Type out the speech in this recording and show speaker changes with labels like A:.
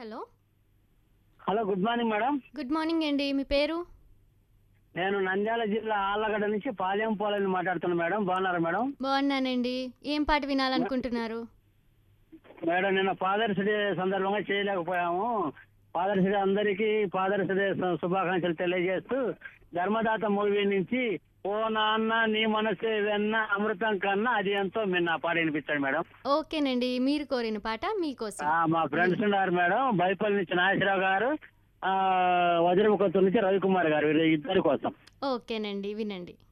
A: hello
B: hello good morning madam
A: good morning అండి మీ పేరు
B: నేను నంద్యాల జిల్లా ఆళ్ళగడ్డ నుంచి పాలెం పోలని మాట్లాడుతున్నాను మేడం బాగున్నారా మేడం
A: బాగున్నానండి ఏం పాట వినాలనుకుంటున్నారు
B: మేడం నిన్న ఫాదర్స్ డే సందర్భంగా చేయలేకపోయాము ఫాదర్స్ డే అందరికీ ఫాదర్స్ డే శు- శుభాకాంక్షలు తెలియజేస్తూ ధర్మదాత మూవీ నుంచి ఓ నాన్న నీ మనసే వెన్న అమృతం కన్నా అది ఎంతో మిన్న పాట వినిపించాడు మేడం
A: ఓకేనండి మీరు కోరిన పాట మీకోసం
B: ఆ, మా ఫ్రెండ్స్ ఉన్నారు మేడం బైపల్లి నుంచి నాగేశ్వరరావు గారు ఆ, వజ్రముఖత్తు నుంచి రవికుమార్ గారు వీరు ఇద్దరి కోసం
A: ఓకేనండి వినండి